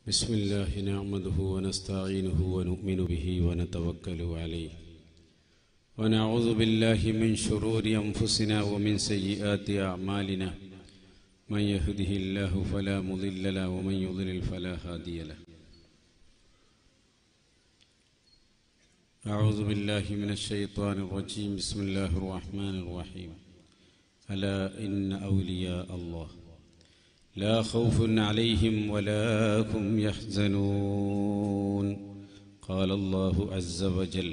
بسم الله نعمده ونستعينه ونؤمن به ونتوكل عليه ونعوذ بالله من شرور أنفسنا ومن سيئات أعمالنا من يهده الله فلا مضل له ومن يضلل فلا هادي له أعوذ بالله من الشيطان الرجيم بسم الله الرحمن الرحيم ألا إن أولياء الله لا خوف عليهم ولا هم يحزنون قال الله عز وجل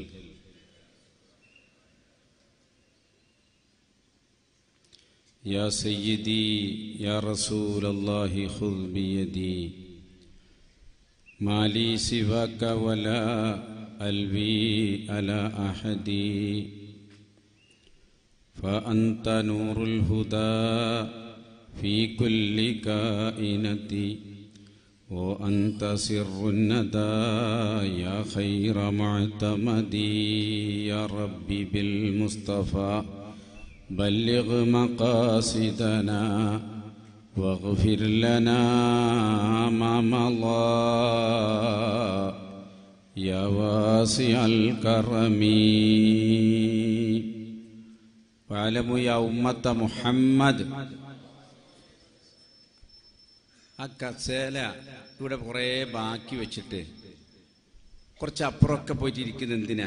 يا سيدي يا رسول الله خذ بيدي ما لي سواك ولا ألوي على أحد فأنت نور الهدى في كل كائنة وأنت سر الندى يا خير معتمدي يا ربي بالمصطفى بلغ مقاصدنا واغفر لنا ما مضى يا واسع الكرم واعلموا يا أمة محمد ആ കസേല ഇവിടെ കുറേ ബാക്കി വെച്ചിട്ട് കുറച്ച് അപ്പുറമൊക്കെ പോയിട്ട് ഇരിക്കുന്നത് എന്തിനാ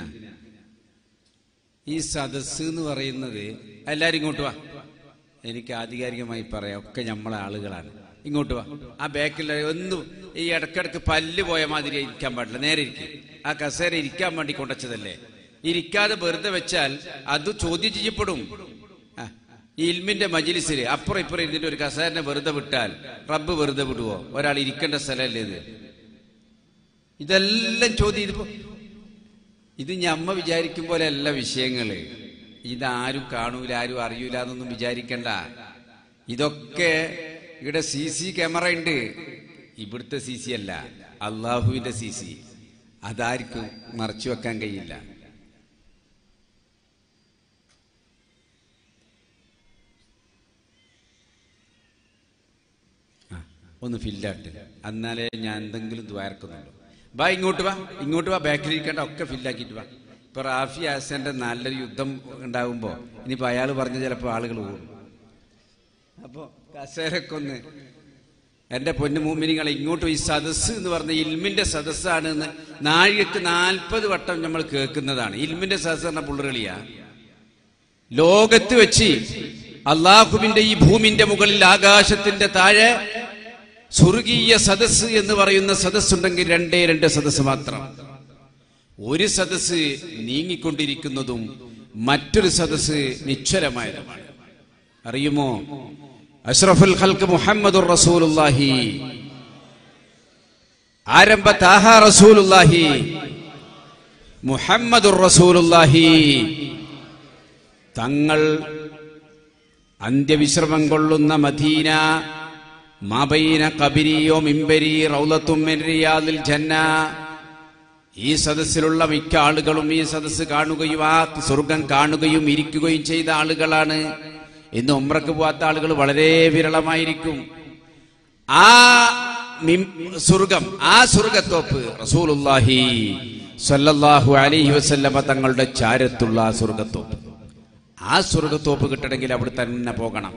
ഈ സദസ്സ് എന്ന് പറയുന്നത് എല്ലാരും ഇങ്ങോട്ട് വാ എനിക്ക് ആധികാരികമായി പറയാം ഒക്കെ നമ്മളെ ആളുകളാണ് ഇങ്ങോട്ട് വാ ആ ബാക്കിൽ ഒന്നും ഈ ഇടക്കിടക്ക് പല്ല് പോയ മാതിരി ഇരിക്കാൻ പാടില്ല നേരെ ഇരിക്കും ആ കസേര ഇരിക്കാൻ വേണ്ടി കൊണ്ടുവച്ചതല്ലേ ഇരിക്കാതെ വെറുതെ വെച്ചാൽ അത് ചോദ്യം ചെയ്യപ്പെടും ആ, ഈ ഇൽമിന്റെ മജിലിസിൽ അപ്പുറം ഇപ്പുറം ഇരുന്നിട്ട് ഒരു കസേരനെ വെറുതെ വിട്ടാൽ റബ്ബ് വെറുതെ വിടുവോ ഒരാൾ ഇരിക്കേണ്ട സ്ഥലമല്ലേ ഇത് ഇതെല്ലാം ചോദ്യം ഇതിപ്പോ ഇത് ഞമ്മ വിചാരിക്കും പോലെ അല്ല വിഷയങ്ങള് ഇതാരും കാണൂല ആരും അറിയൂല എന്നൊന്നും വിചാരിക്കണ്ട ഇതൊക്കെ ഇവിടെ സി സി ക്യാമറ ഉണ്ട് ഇവിടുത്തെ സി സി അല്ല അള്ളാഹുവിന്റെ സി സി അതാർക്കും മറച്ചു വെക്കാൻ കഴിയില്ല ആ, ഒന്ന് ഫില്ലാട്ട് എന്നാലേ ഞാൻ എന്തെങ്കിലും ദ്വാരക്കുന്നുള്ളൂ വാ ഇങ്ങോട്ട് വാ ഇങ്ങോട്ട് വാ ബാക്കിൽ ഇരിക്കേണ്ട ഒക്കെ ഫില്ലാക്കിയിട്ട് വാ ഇപ്പൊ റാഫി ആസന്റെ നല്ലൊരു യുദ്ധം ഉണ്ടാകുമ്പോ ഇനിയിപ്പോ അയാൾ പറഞ്ഞ ചിലപ്പോ ആളുകൾ പോകും അപ്പോ കസേരൊക്കെ ഒന്ന് എന്റെ പൊന്നു മൂമിനികളെ ഇങ്ങോട്ട് ഈ സദസ്സ് എന്ന് പറഞ്ഞ ഇൽമിന്റെ സദസ്സാണ് എന്ന് നാഴികക്ക് നാൽപ്പത് വട്ടം നമ്മൾ കേൾക്കുന്നതാണ് ഇൽമിന്റെ സദസ്സ് പറഞ്ഞ പുള്ളറിളിയാ ലോകത്ത് വെച്ച് അള്ളാഹുവിന്റെ ഈ ഭൂമിന്റെ മുകളിൽ ആകാശത്തിന്റെ താഴെ സ്വർഗീയ സദസ്സ് എന്ന് പറയുന്ന സദസ്സുണ്ടെങ്കിൽ രണ്ടേ രണ്ട് സദസ്സ് മാത്രം ഒരു സദസ്സ് നീങ്ങിക്കൊണ്ടിരിക്കുന്നതും മറ്റൊരു സദസ്സ് നിശ്ചലമായതുമാണ് അറിയുമോ അഷ്റഫുൽ ഖൽക്ക് മുഹമ്മദുർ റസൂലുള്ളാഹി ആരംഭ താഹ റസൂലുള്ളാഹി മുഹമ്മദുർ റസൂലുള്ളാഹി തങ്ങൾ അന്ത്യവിശ്രമം കൊള്ളുന്ന മദീന മാബൈന കബിരിയോ മിമ്പരി റൗലത്തും മിൻ റിയാദിൽ ജന്ന ഈ സദസ്സിലുള്ള മിക്ക ആളുകളും ഈ സദസ്സ് കാണുകയും ആ സ്വർഗം കാണുകയും ഇരിക്കുകയും ചെയ്ത ആളുകളാണ് ഇന്ന് ഉമ്രക്ക് പോവാത്ത ആളുകൾ വളരെ വിരളമായിരിക്കും ആ മിം- സ്വർഗം ആ സ്വർഗത്തോപ്പ് റസൂലുള്ളാഹി സല്ലല്ലാഹു അലൈഹി വസല്ലമ തങ്ങളുടെ ചാരത്തുള്ള ആ സ്വർഗത്തോപ്പ് ആ സ്വർഗത്തോപ്പ് കിട്ടണമെങ്കിൽ അവിടെ തന്നെ പോകണം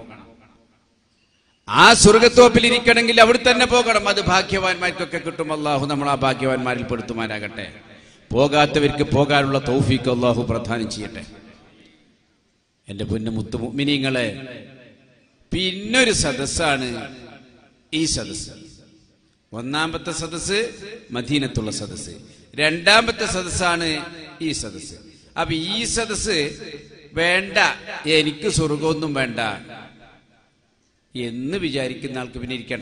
ആ സ്വർഗത്തോപ്പിൽ ഇരിക്കണമെങ്കിൽ അവിടെ തന്നെ പോകണം അത് ഭാഗ്യവാന്മാർക്കൊക്കെ കിട്ടും അള്ളാഹു നമ്മൾ ആ ഭാഗ്യവാന്മാരിൽ പെടുത്തുമാരാകട്ടെ പോകാത്തവർക്ക് പോകാനുള്ള തൗഫീക്ക് അള്ളാഹു പ്രദാനം ചെയ്യട്ടെ എന്റെ പൊന്നു മുത്തു മുഅ്മിനീങ്ങളെ പിന്നൊരു സദസ്സാണ് ഈ സദസ്സ് ഒന്നാമത്തെ സദസ്സ് മദീനത്തുള്ള സദസ്സ് രണ്ടാമത്തെ സദസ്സാണ് ഈ സദസ്സ് അപ്പൊ ഈ സദസ്സ് വേണ്ട എനിക്ക് സ്വർഗമൊന്നും വേണ്ട എന്ന് വിചാരിക്കുന്ന ആൾക്ക് പിന്നെ ഇരിക്കണ്ട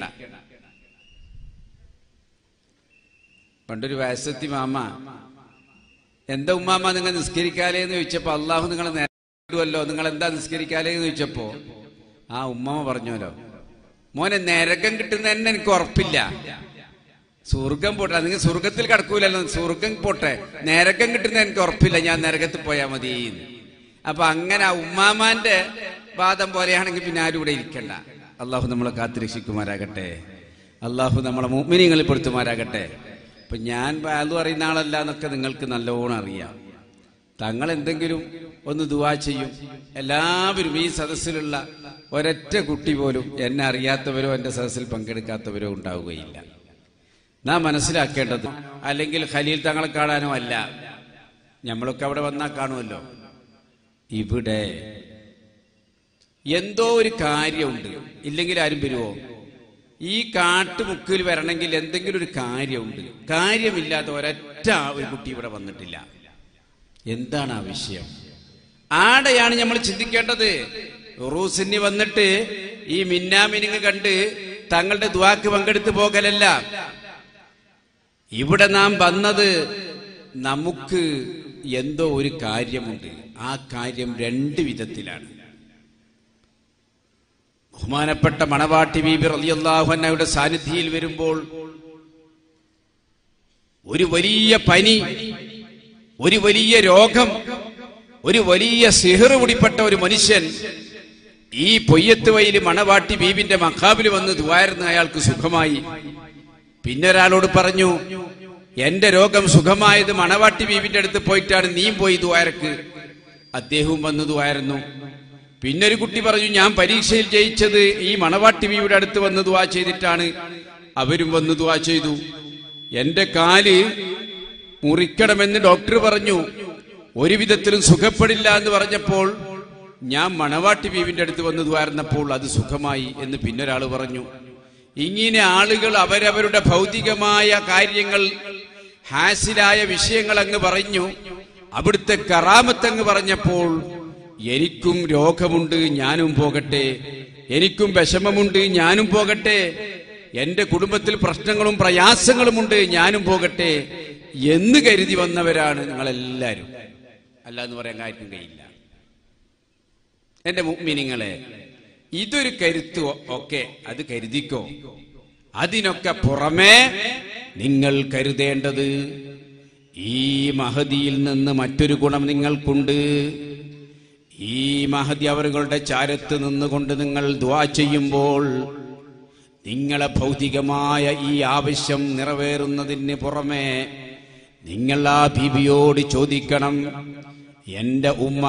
പണ്ടൊരു വയസ്സെത്തി മാമ എന്താ ഉമ്മാമ നിങ്ങൾ നിസ്കരിക്കാലേ എന്ന് ചോദിച്ചപ്പോ അള്ളാഹു നിങ്ങളെ നേരിടുമല്ലോ നിങ്ങൾ എന്താ നിസ്കരിക്കാലേ എന്ന് ചോദിച്ചപ്പോ ആ ഉമ്മാമ പറഞ്ഞല്ലോ മോനെ നരകം കിട്ടുന്ന തന്നെ എനിക്ക് ഉറപ്പില്ല സ്വർഗം പോട്ടെ നിങ്ങൾ സ്വർഗത്തിൽ കിടക്കൂലല്ലോ സ്വർഗം പോട്ടെ നരകം കിട്ടുന്ന എനിക്ക് ഉറപ്പില്ല ഞാൻ നരകത്തിൽ പോയാൽ മതി എന്ന്. അപ്പൊ അങ്ങനെ ആ ഉമ്മാമാന്റെ വാദം പോലെയാണെങ്കിൽ പിന്നെ ആരും ഇവിടെ ഇരിക്കണ്ട അള്ളാഹു നമ്മളെ കാത്തുരക്ഷിക്കുമാരാകട്ടെ അള്ളാഹു നമ്മളെ മുഅ്മിനീങ്ങളിൽ പെടുത്തുമാരാകട്ടെ ഇപ്പൊ ഞാൻ അത് പറയുന്ന ആളല്ല എന്നൊക്കെ നിങ്ങൾക്ക് നല്ലോണം അറിയാം തങ്ങൾ എന്തെങ്കിലും ഒന്ന് ദുവാ ചെയ്യും എല്ലാവരും ഈ സദസ്സിലുള്ള ഒരൊറ്റ കുട്ടി പോലും എന്നെ അറിയാത്തവരോ എന്റെ സദസ്സിൽ പങ്കെടുക്കാത്തവരോ ഉണ്ടാവുകയില്ല നാം മനസ്സിലാക്കേണ്ടത് അല്ലെങ്കിൽ ഖലീൽ തങ്ങളെ കാണാനോ അല്ല നമ്മളൊക്കെ അവിടെ വന്നാൽ കാണുമല്ലോ ഇവിടെ എന്തോ ഒരു കാര്യമുണ്ട് ഇല്ലെങ്കിൽ ആരും വരുമോ ഈ കാട്ടുമുക്കിൽ വരണമെങ്കിൽ എന്തെങ്കിലും ഒരു കാര്യമുണ്ട് കാര്യമില്ലാത്ത ഒരൊറ്റ ഒരു കുട്ടി ഇവിടെ വന്നിട്ടില്ല എന്താണ് ആ വിഷയം ആടെയാണ് നമ്മൾ ചിന്തിക്കേണ്ടത് റൂസിന് വന്നിട്ട് ഈ മിന്നാമിനിങ് കണ്ട് തങ്ങളുടെ ദ്വാക്ക് പങ്കെടുത്ത് പോകലല്ല ഇവിടെ നാം വന്നത് നമുക്ക് എന്തോ ഒരു കാര്യമുണ്ട് ആ കാര്യം രണ്ട് വിധത്തിലാണ് ബഹുമാനപ്പെട്ട മണവാട്ടി ബീബി റളിയല്ലാഹുഅന്നയുടെ സാന്നിധ്യയിൽ വരുമ്പോൾ ഒരു വലിയ പനി ഒരു വലിയ രോഗം ഒരു വലിയ സിഹർ പിടിപ്പെട്ട ഒരു മനുഷ്യൻ ഈ പൊയ്യത്ത് വയിൽ മണവാട്ടി ബീബിന്റെ മഖാബിൽ വന്ന് ദ്വാരുന്ന അയാൾക്ക് സുഖമായി പിന്നെ ഒരാളോട് പറഞ്ഞു എന്റെ രോഗം സുഖമായത് മണവാട്ടി ബീബിന്റെ അടുത്ത് പോയിട്ടാണ് നീ പോയി ദ്വാരക്ക് അദ്ദേഹവും വന്നു ദ്വാരുന്നു പിന്നെ ഒരു കുട്ടി പറഞ്ഞു ഞാൻ പരീക്ഷയിൽ ജയിച്ചത് ഈ മണവാട്ടി ബീവിയുടെ അടുത്ത് വന്ന് ദ്വാ ചെയ്തിട്ടാണ് അവരും വന്ന് ദ്വാ ചെയ്തു എന്റെ കാല് മുറിക്കണമെന്ന് ഡോക്ടർ പറഞ്ഞു ഒരു വിധത്തിലും സുഖപ്പെടില്ല എന്ന് പറഞ്ഞപ്പോൾ ഞാൻ മണവാട്ടി ബീവിന്റെ അടുത്ത് വന്ന് ദ്വാരുന്നപ്പോൾ അത് സുഖമായി എന്ന് പിന്നൊരാൾ പറഞ്ഞു ഇങ്ങനെ ആളുകൾ അവരവരുടെ ഭൗതികമായ കാര്യങ്ങൾ ഹാസിലായ വിഷയങ്ങൾ അങ്ങ് പറഞ്ഞു അവിടുത്തെ കറാമത്തങ്ങ് പറഞ്ഞപ്പോൾ എനിക്കും രോഗമുണ്ട് ഞാനും പോകട്ടെ എനിക്കും വിഷമമുണ്ട് ഞാനും പോകട്ടെ എന്റെ കുടുംബത്തിൽ പ്രശ്നങ്ങളും പ്രയാസങ്ങളുമുണ്ട് ഞാനും പോകട്ടെ എന്ന് കരുതി വന്നവരാണ് നിങ്ങളെല്ലാരും അല്ല എന്ന് പറയാൻ കാര്യം കഴിയില്ല എന്റെ മുഗ്മിനിങ്ങളെ ഇതൊരു കരുത്ത് ഒക്കെ അത് കരുതിക്കോ അതിനൊക്കെ പുറമേ നിങ്ങൾ കരുതേണ്ടത് ഈ മഹതിയിൽ നിന്ന് മറ്റൊരു ഗുണം നിങ്ങൾക്കുണ്ട് ഈ മഹതി അവരുടെ ചാരത്ത് നിന്നുകൊണ്ട് നിങ്ങൾ ദ്വാ ചെയ്യുമ്പോൾ നിങ്ങളെ ഭൗതികമായ ഈ ആവശ്യം നിറവേറുന്നതിന് പുറമെ നിങ്ങൾ ആ ബീബിയോട് ചോദിക്കണം എന്റെ ഉമ്മ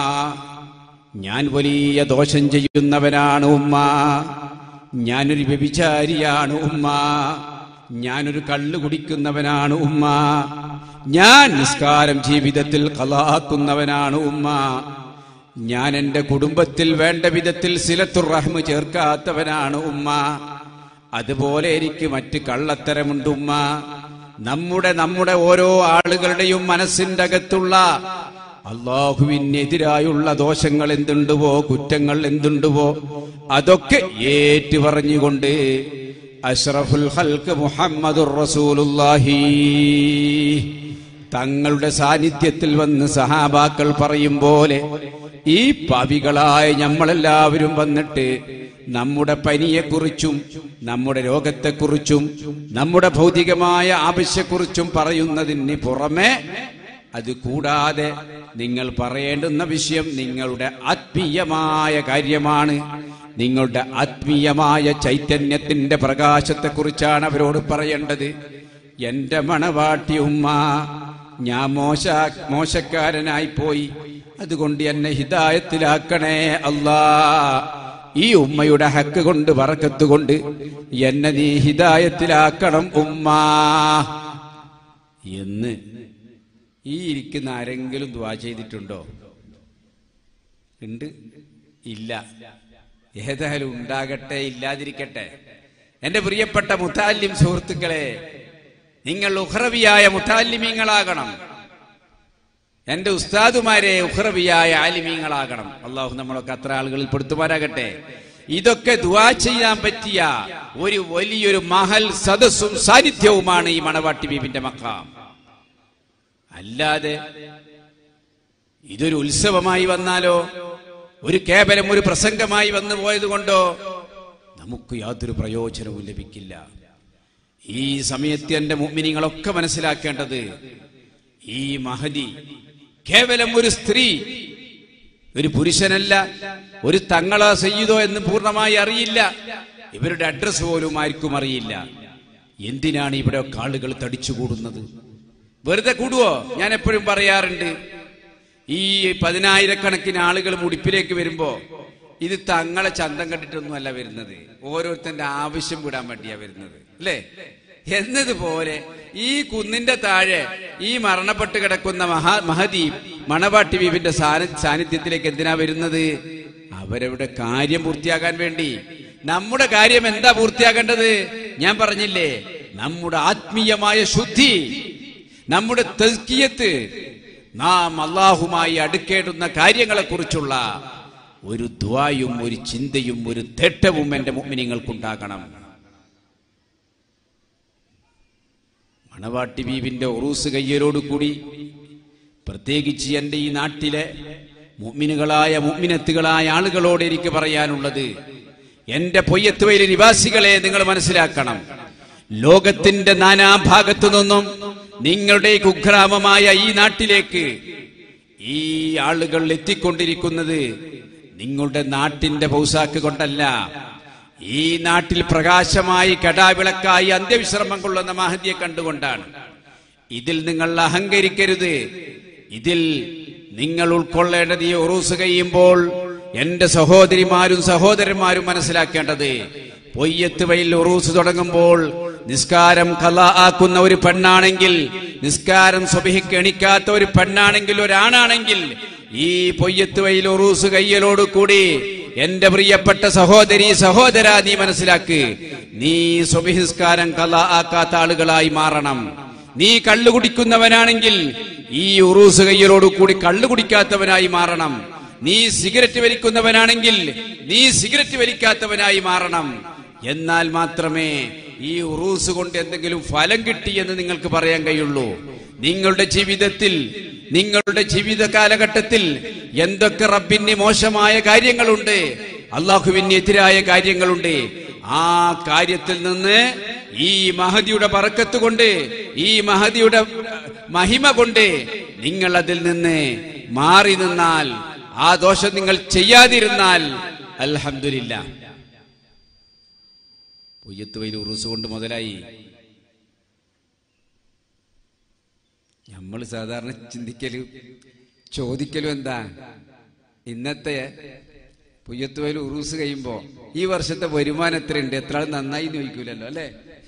ഞാൻ വലിയ ദോഷം ചെയ്യുന്നവനാണ് ഉമ്മ ഞാനൊരു വ്യഭിചാരിയാണ് ഉമ്മ ഞാനൊരു കള്ളു കുടിക്കുന്നവനാണ് ഉമ്മ ഞാൻ നിസ്കാരം ജീവിതത്തിൽ കലാക്കുന്നവനാണ് ഉമ്മ ഞാൻ എന്റെ കുടുംബത്തിൽ വേണ്ട വിധത്തിൽ സിലത്തുർ റഹ്മ ചേർക്കാത്തവനാണ് ഉമ്മ അതുപോലെ എനിക്ക് മറ്റ് കള്ളത്തരമുണ്ട് ഉമ്മ നമ്മുടെ നമ്മുടെ ഓരോ ആളുകളുടെയും മനസ്സിന്റെ അകത്തുള്ള അള്ളാഹുവിനെതിരായുള്ള ദോഷങ്ങൾ എന്തുണ്ടുവോ കുറ്റങ്ങൾ എന്തുണ്ടുവോ അതൊക്കെ ഏറ്റു പറഞ്ഞുകൊണ്ട് അഷ്റഫുൽ ഹൽക്ക് മുഹമ്മദുർ റസൂലുള്ളാഹി തങ്ങളുടെ സാന്നിധ്യത്തിൽ വന്ന് സഹാബാക്കൾ പറയും പോലെ ഈ പാവികളായ നമ്മളെല്ലാവരും വന്നിട്ട് നമ്മുടെ പനിയെക്കുറിച്ചും നമ്മുടെ രോഗത്തെക്കുറിച്ചും നമ്മുടെ ഭൗതികമായ ആവശ്യക്കുറിച്ചും പറയുന്നതിന് പുറമെ അത് കൂടാതെ നിങ്ങൾ പറയേണ്ടുന്ന വിഷയം നിങ്ങളുടെ ആത്മീയമായ കാര്യമാണ് നിങ്ങളുടെ ആത്മീയമായ ചൈതന്യത്തിന്റെ പ്രകാശത്തെക്കുറിച്ചാണ് അവരോട് പറയേണ്ടത് എന്റെ മണവാട്ടി ഉമ്മ ഞാൻ മോശ മോശക്കാരനായി പോയി അതുകൊണ്ട് എന്നെ ഹിതായത്തിലാക്കണേ അല്ലാ ഈ ഉമ്മയുടെ ഹക്ക് കൊണ്ട് വറക്കത്ത് കൊണ്ട് എന്നെ നീ ഹിതായത്തിലാക്കണം ഉമ്മ എന്ന് ഈ ഇരിക്കുന്ന ആരെങ്കിലും ദ്വാ ചെയ്തിട്ടുണ്ടോ ഉണ്ട് ഇല്ല ഏതായാലും ഉണ്ടാകട്ടെ ഇല്ലാതിരിക്കട്ടെ എന്റെ പ്രിയപ്പെട്ട മുത്താലിം സുഹൃത്തുക്കളെ നിങ്ങൾ ഉഹ്റവിയായ മുത്താലിമീങ്ങളാകണം എന്റെ ഉസ്താദുമാരെ ഉഹ്റവിയായ ആലിമീങ്ങളാകണം അള്ളാഹു നമ്മളൊക്കെ അത്ര ആളുകളിൽ പെടുത്തുമാരാകട്ടെ ഇതൊക്കെ ദുവാ ചെയ്യാൻ പറ്റിയ ഒരു വലിയൊരു മഹൽ സദസ്സും സാന്നിധ്യവുമാണ് ഈ മണവാട്ടി ബീബിന്റെ മക്കാം അല്ലാതെ ഇതൊരു ഉത്സവമായി വന്നാലോ ഒരു കേവലം ഒരു പ്രസംഗമായി വന്നു പോയത് കൊണ്ടോ നമുക്ക് യാതൊരു പ്രയോജനവും ലഭിക്കില്ല ഈ സമയത്ത് എന്റെ മുമ്മിനിങ്ങളൊക്കെ മനസ്സിലാക്കേണ്ടത് ഈ മഹതി കേവലം ഒരു സ്ത്രീ ഒരു പുരുഷനല്ല ഒരു തങ്ങളോ സയ്യിദോ എന്ന് പൂർണ്ണമായി അറിയില്ല ഇവരുടെ അഡ്രസ് പോലും ആർക്കും അറിയില്ല എന്തിനാണ് ഇവിടെ ആളുകൾ തടിച്ചുകൂടുന്നത് വെറുതെ കൂടുവോ ഞാൻ എപ്പോഴും പറയാറുണ്ട് ഈ പതിനായിരക്കണക്കിന് ആളുകൾ മുടിപ്പിലേക്ക് വരുമ്പോ ഇത് തങ്ങളെ ചന്തം കണ്ടിട്ടൊന്നുമല്ല വരുന്നത് ഓരോരുത്തന്റെ ആവശ്യം വിടാൻ വേണ്ടിയാ വരുന്നത് അല്ലേ എന്നതുപോലെ ഈ കുന്നിന്റെ താഴെ ഈ മരണപ്പെട്ട് കിടക്കുന്ന മഹാ മഹദി മണവാട്ടി ബീബിന്റെ സാനി- സാന്നിധ്യത്തിലേക്ക് എന്തിനാ വരുന്നത് അവരവരുടെ കാര്യം പൂർത്തിയാക്കാൻ വേണ്ടി നമ്മുടെ കാര്യം എന്താ പൂർത്തിയാക്കേണ്ടത് ഞാൻ പറഞ്ഞില്ലേ നമ്മുടെ ആത്മീയമായ ശുദ്ധി നമ്മുടെ തസ്കിയത്ത് നാം അള്ളാഹുമായി അടുക്കേണ്ടുന്ന കാര്യങ്ങളെ കുറിച്ചുള്ള ഒരു ദ്വായും ഒരു ചിന്തയും ഒരു തേട്ടവും എന്റെ മുമ്മിനിങ്ങൾക്കുണ്ടാകണം മണവാട്ടി ബീവിന്റെ ഉറൂസ് കയ്യലോടുകൂടി പ്രത്യേകിച്ച് എന്റെ ഈ നാട്ടിലെ മുഅ്മിനുകളായ മുഅ്മിനത്തുകളായ ആളുകളോട് എനിക്ക് പറയാനുള്ളത് എന്റെ പൊയ്യത്തുവയിലെ നിവാസികളെ നിങ്ങൾ മനസ്സിലാക്കണം ലോകത്തിന്റെ നാനാഭാഗത്തു നിന്നും നിങ്ങളുടെ ഈ കുഗ്രാമമായ ഈ നാട്ടിലേക്ക് ഈ ആളുകൾ എത്തിക്കൊണ്ടിരിക്കുന്നത് നിങ്ങളുടെ നാട്ടിന്റെ പൗസാക്ക് കൊണ്ടല്ല ഈ നാട്ടിൽ പ്രകാശമായി കടാവിളക്കായി അന്ത്യവിശ്രമം കൊള്ളുന്ന മഹതിയെ കണ്ടുകൊണ്ടാണ് ഇതിൽ നിങ്ങൾ അഹങ്കരിക്കരുത് ഇതിൽ നിങ്ങൾ ഉൾക്കൊള്ളേണ്ടത് ഈ ഉറൂസ് കഴിയുമ്പോൾ എന്റെ സഹോദരിമാരും സഹോദരന്മാരും മനസ്സിലാക്കേണ്ടത് പൊയ്യത്ത് വയിൽ ഉറൂസ് തുടങ്ങുമ്പോൾ നിസ്കാരം കല ആക്കുന്ന ഒരു പെണ്ണാണെങ്കിൽ നിസ്കാരം സ്വഭിക്ക് എണിക്കാത്ത ഒരു പെണ്ണാണെങ്കിൽ ഒരാണാണെങ്കിൽ ഈ പൊയ്യത്ത് വയിൽ ഉറൂസ് കയ്യലോട് കൂടി എന്റെ പ്രിയപ്പെട്ട സഹോദരി സഹോദര നീ മനസ്സിലാക്ക് നീ സ്വഭിസ്കാരം കല ആക്കാത്ത ആളുകളായി മാറണം നീ കള്ളു കുടിക്കുന്നവനാണെങ്കിൽ ഈ ഉറൂസ് കയ്യലോട് കൂടി കള്ളു കുടിക്കാത്തവനായി മാറണം നീ സിഗരറ്റ് വലിക്കുന്നവനാണെങ്കിൽ നീ സിഗരറ്റ് വലിക്കാത്തവനായി മാറണം എന്നാൽ മാത്രമേ ഈ ഉറൂസ് കൊണ്ട് എന്തെങ്കിലും ഫലം കിട്ടി എന്ന് നിങ്ങൾക്ക് പറയാൻ കഴിയുള്ളൂ നിങ്ങളുടെ ജീവിതത്തിൽ നിങ്ങളുടെ ജീവിത കാലഘട്ടത്തിൽ എന്തൊക്കെ റബ്ബിന് മോശമായ കാര്യങ്ങളുണ്ട് അള്ളാഹുവിന് എതിരായ കാര്യങ്ങളുണ്ട് ആ കാര്യത്തിൽ നിന്ന് ഈ മഹതിയുടെ പറക്കത്ത് കൊണ്ട് ഈ മഹതിയുടെ മഹിമ കൊണ്ട് നിങ്ങൾ അതിൽ നിന്ന് മാറി നിന്നാൽ ആ ദോഷം നിങ്ങൾ ചെയ്യാതിരുന്നാൽ അൽഹംദുലില്ല പൊയ്യത്തുവയിൽ ഉറുസ് കൊണ്ട് മുതലായി നമ്മൾ സാധാരണ ചിന്തിക്കലും ചോദിക്കലും എന്താ ഇന്നത്തെ പുയ്യത്തുവയിൽ ഉറൂസ് കഴിയുമ്പോ ഈ വർഷത്തെ വരുമാനം എത്രയുണ്ട് എത്ര ആൾ നന്നായി എന്ന് ചോദിക്കൂലല്ലോ അല്ലേ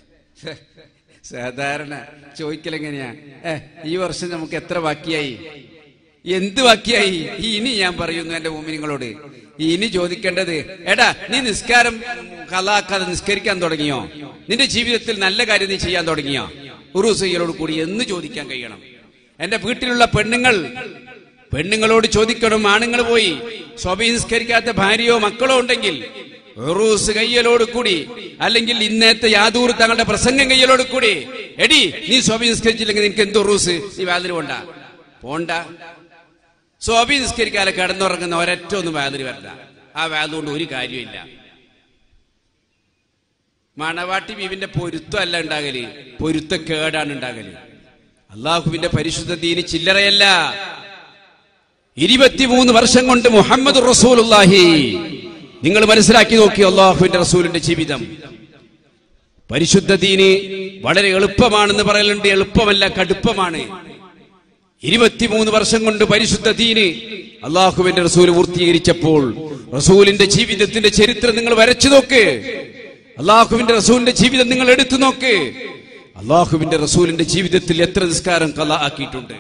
സാധാരണ ചോദിക്കലെങ്ങനെയാ ഏ ഈ വർഷം നമുക്ക് എത്ര ബാക്കിയായി എന്ത് ബാക്കിയായി ഈ ഇനി ഞാൻ പറയുന്നു എന്റെ മോമിനിങ്ങളോട് ഇനി ചോദിക്കേണ്ടത് എടാ നീ നിസ്കാരം കലാക്കാതെ നിസ്കരിക്കാൻ തുടങ്ങിയോ നിന്റെ ജീവിതത്തിൽ നല്ല കാര്യം നീ ചെയ്യാൻ തുടങ്ങിയോ ഉറൂസ് ചെയ്യലോട് കൂടി എന്ന് ചോദിക്കാൻ കഴിയണം എന്റെ വീട്ടിലുള്ള പെണ്ണുങ്ങൾ പെണ്ണുങ്ങളോട് ചോദിക്കണം ആണുങ്ങൾ പോയി സ്വഭിസ്കരിക്കാത്ത ഭാര്യയോ മക്കളോ ഉണ്ടെങ്കിൽ ഉറൂസ് കയ്യലോട് കൂടി അല്ലെങ്കിൽ ഇന്നത്തെ യാതൂർ തങ്ങളുടെ പ്രസംഗം കയ്യലോട് കൂടി എടി നീ സ്വഭിസ്കരിച്ചില്ലെങ്കിൽ നിനക്ക് എന്ത് ഉറൂസ് നീ വാതിൽ പോണ്ട പോണ്ട സ്വഭി നിസ്കരിക്കാതെ കിടന്നുറങ്ങുന്ന ഒരൊറ്റ ഒന്നും വാതിൽ വരില്ല ആ വാതിൽ കൊണ്ട് ഒരു കാര്യമില്ല മണവാട്ടി ബീവിന്റെ പൊരുത്തമല്ല ഉണ്ടാകല് പൊരുത്തക്കേടാണ് ഉണ്ടാകല് അള്ളാഹുവിന്റെ പരിശുദ്ധ ദീന് ചില്ലറയല്ല ഇരുപത്തിമൂന്ന് വർഷം കൊണ്ട് മുഹമ്മദ് റസൂലുള്ളാഹി നിങ്ങൾ മനസ്സിലാക്കി നോക്കി അള്ളാഹുവിന്റെ റസൂലിന്റെ ജീവിതം പരിശുദ്ധ ദീന് വളരെ എളുപ്പമാണെന്ന് പറയലുണ്ട് എളുപ്പമല്ല കടുപ്പമാണ് ഇരുപത്തിമൂന്ന് വർഷം കൊണ്ട് പരിശുദ്ധ ദീന് അള്ളാഹുവിന്റെ റസൂൽ പൂർത്തീകരിച്ചപ്പോൾ റസൂലിന്റെ ജീവിതത്തിന്റെ ചരിത്രം നിങ്ങൾ വരച്ചു നോക്ക് അള്ളാഹുവിന്റെ റസൂലിന്റെ ജീവിതം നിങ്ങൾ എടുത്തു നോക്ക് അള്ളാഹുവിന്റെ റസൂലിന്റെ ജീവിതത്തിൽ എത്ര നിസ്കാരം കല ആക്കിയിട്ടുണ്ട്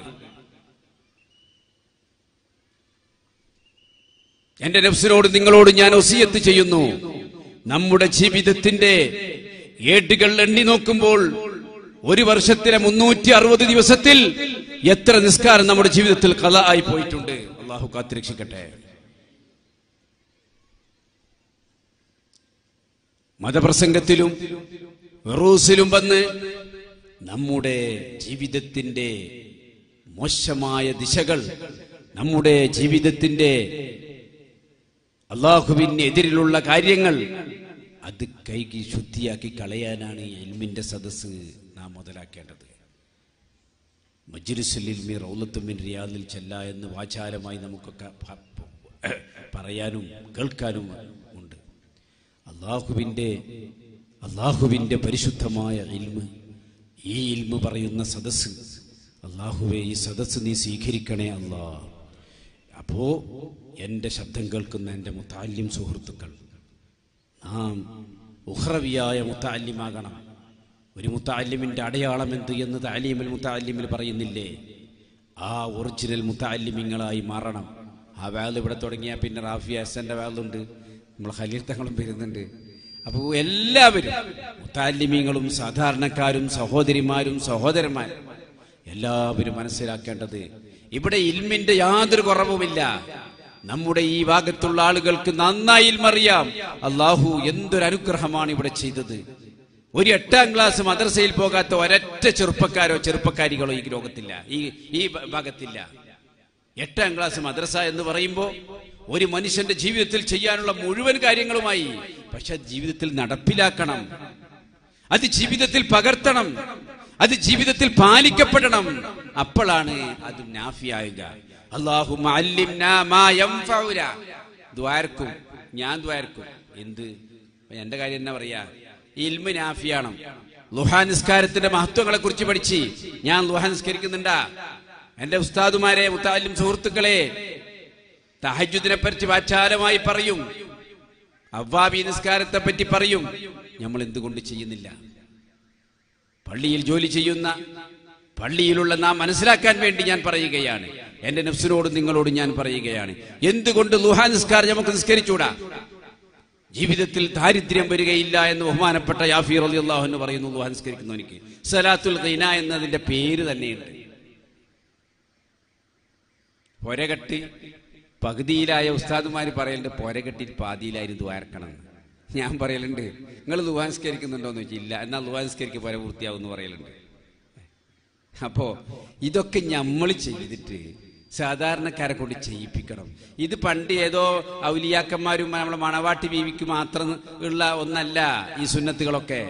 എന്റെ നഫ്സിനോട് നിങ്ങളോട് ഞാൻ ഒസിയത്ത് ചെയ്യുന്നു നമ്മുടെ ജീവിതത്തിന്റെ ഏട്ടുകൾ എണ്ണി നോക്കുമ്പോൾ ഒരു വർഷത്തിലെ മുന്നൂറ്റി അറുപത് ദിവസത്തിൽ എത്ര നിസ്കാരം നമ്മുടെ ജീവിതത്തിൽ കല ആയി പോയിട്ടുണ്ട് അള്ളാഹു കാത്തിരക്ഷിക്കട്ടെ മതപ്രസംഗത്തിലും വെറൂസിലും വന്ന് നമ്മുടെ ജീവിതത്തിന്റെ മോശമായ ദിശകൾ നമ്മുടെ ജീവിതത്തിന്റെ അള്ളാഹുവിന് എതിരിലുള്ള കാര്യങ്ങൾ അത് കൈകി ശുദ്ധിയാക്കി കളയാനാണ് ഈ എൽമിന്റെ സദസ്സ് നാം മുതലാക്കേണ്ടത് മജ്ലിസുലിൽമി റൗലത്തുമിൻ റിയാദിൽ ചെല്ല എന്ന് വാചാലമായി നമുക്കൊക്കെ പ- പ- പറയാനും കേൾക്കാനും ഉണ്ട് അള്ളാഹുവിൻ്റെ അള്ളാഹുവിൻ്റെ പരിശുദ്ധമായ ഇൽമ് ഈ ഇൽമ് പറയുന്ന സദസ്സ് അള്ളാഹുവെ ഈ സദസ്സ് നീ സ്വീകരിക്കണേ അല്ലാ അപ്പോ എൻ്റെ ശബ്ദം കേൾക്കുന്ന എൻ്റെ മുത്താല്യം സുഹൃത്തുക്കൾ നാം ഉഹ്റവിയായ മുത്താല്യമാകണം ഒരു മുത്താല്യമിൻ്റെ അടയാളം എന്ത് എന്ന് താലീമിൽ മുത്താല്യമിൽ പറയുന്നില്ലേ ആ ഒറിജിനൽ മുത്താല്യമിങ്ങളായി മാറണം ആ വാൽ ഇവിടെ തുടങ്ങിയാൽ പിന്നെ റാഫി ഹസന്റെ വാലുണ്ട് നമ്മൾ ഖലീൽ തങ്ങളും വരുന്നുണ്ട് അപ്പോൾ എല്ലാവരും മുത്താല്യമിങ്ങളും സാധാരണക്കാരും സഹോദരിമാരും സഹോദരന്മാരും എല്ലാവരും മനസ്സിലാക്കേണ്ടത് ഇവിടെ ഇൽമിന്റെ യാതൊരു കുറവുമില്ല നമ്മുടെ ഈ ഭാഗത്തുള്ള ആളുകൾക്ക് നന്നായി ഇൽമറിയാം അള്ളാഹു എന്തൊരു അനുഗ്രഹമാണ് ഇവിടെ ചെയ്തത് ഒരു എട്ടാം ക്ലാസ് മദ്രസയിൽ പോകാത്ത ഒരൊറ്റ ചെറുപ്പക്കാരോ ചെറുപ്പക്കാരികളോ ഈ ലോകത്തില്ല ഈ ഈ ഭാഗത്തില്ല എട്ടാം ക്ലാസ് മദ്രസ എന്ന് പറയുമ്പോൾ ഒരു മനുഷ്യന്റെ ജീവിതത്തിൽ ചെയ്യാനുള്ള മുഴുവൻ കാര്യങ്ങളുമായി പക്ഷെ ജീവിതത്തിൽ നടപ്പിലാക്കണം അത് ജീവിതത്തിൽ പകർത്തണം അത് ജീവിതത്തിൽ പാലിക്കപ്പെടണം അപ്പോഴാണ് അത് നാഫിയാകുക അള്ളാഹു ദ്വാരക്കും ഞാൻ ദ്വാരക്കും എന്ത് എന്റെ കാര്യം എന്നാ പറയാ ഇൽമ നാഫിയാണ് ലുഹാ നിസ്കാരത്തിന്റെ മഹത്വങ്ങളെ കുറിച്ച് പഠിച്ച് ഞാൻ ലുഹാ നിസ്കരിക്കുന്നുണ്ടാ എന്റെ ഉസ്താദുമാരെ മുത്താലും സുഹൃത്തുക്കളെ തഹജുദിനെ പറ്റി വാചാലമായി പറയും അവ്വാബി നിസ്കാരത്തെ പറ്റി പറയും നമ്മൾ എന്തുകൊണ്ട് ചെയ്യുന്നില്ല പള്ളിയിൽ ജോലി ചെയ്യുന്ന പള്ളിയിലുള്ള നാം മനസ്സിലാക്കാൻ വേണ്ടി ഞാൻ പറയുകയാണ് എന്റെ നഫ്സിനോട് നിങ്ങളോട് ഞാൻ പറയുകയാണ് എന്തുകൊണ്ട് ലുഹാ നിസ്കാരം നമുക്ക് നിസ്കരിച്ചൂടാ ജീവിതത്തിൽ ദാരിദ്ര്യം വരികയില്ല എന്ന് ബഹുമാനപ്പെട്ട യാഫീർ അലി അള്ളാഹു എന്ന് പറയുന്നു ലുഹാ നിസ്കരിക്കുന്നവനിക്ക് സലാത്തുൽ ഖൈന എന്നതിന്റെ പേര് തന്നെയുണ്ട് പൊരകെട്ടി പകുതിയിലായ ഉസ്താദുമാര് പറയലുണ്ട് പൊരകെട്ടി പാതിയിലായിരുന്നു ദ്വാരക്കണം ഞാൻ പറയലുണ്ട് നിങ്ങൾ ലുവാൻസ്കരിക്കുന്നുണ്ടോ എന്ന് ചോദിച്ചാൽ ഇല്ല എന്നാൽ ലുവാൻസ്കരിക്ക് പൊര പൂർത്തിയാവും എന്ന് പറയലുണ്ട് അപ്പോ ഇതൊക്കെ നമ്മൾ ചെയ്തിട്ട് സാധാരണക്കാരെ കൊണ്ട് ചെയ്യിപ്പിക്കണം ഇത് പണ്ട് ഏതോ ഔലിയാക്കന്മാരും നമ്മളെ മണവാട്ടി ബീവിക്ക് മാത്രം ഉള്ള ഒന്നല്ല ഈ സുന്നത്തുകളൊക്കെ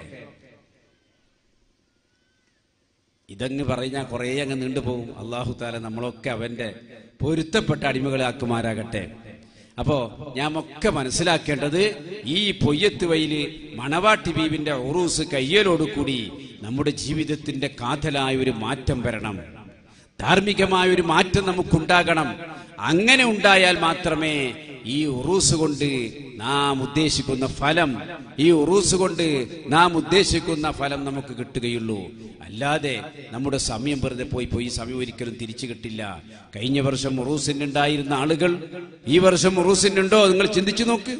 ഇതങ്ങ് പറഞ്ഞാൽ കുറേ അങ്ങ് നീണ്ടുപോകും അള്ളാഹു താല നമ്മളൊക്കെ അവന്റെ പൊരുത്തപ്പെട്ട അടിമകളാക്കുമാരാകട്ടെ അപ്പോ ഞാൻ ഒക്കെ മനസ്സിലാക്കേണ്ടത് ഈ പൊയ്യത്ത് വയില് മണവാട്ടി ബീവിന്റെ ഉറൂസ് കയ്യലോടുകൂടി നമ്മുടെ ജീവിതത്തിന്റെ കാതലായ ഒരു മാറ്റം വരണം ധാർമ്മികമായ ഒരു മാറ്റം നമുക്കുണ്ടാകണം അങ്ങനെ ഉണ്ടായാൽ മാത്രമേ ഈ ഉറൂസ് കൊണ്ട് നാം ഉദ്ദേശിക്കുന്ന ഫലം ഈ ഉറൂസ് കൊണ്ട് നാം ഉദ്ദേശിക്കുന്ന ഫലം നമുക്ക് കിട്ടുകയുള്ളൂ അല്ലാതെ നമ്മുടെ സമയം വെറുതെ പോയി പോയി ഈ സമയം ഒരിക്കലും തിരിച്ചു കിട്ടില്ല കഴിഞ്ഞ വർഷം ഉറൂസിനുണ്ടായിരുന്ന ആളുകൾ ഈ വർഷം ഉറൂസിനുണ്ടോ നിങ്ങൾ ചിന്തിച്ചു നോക്ക്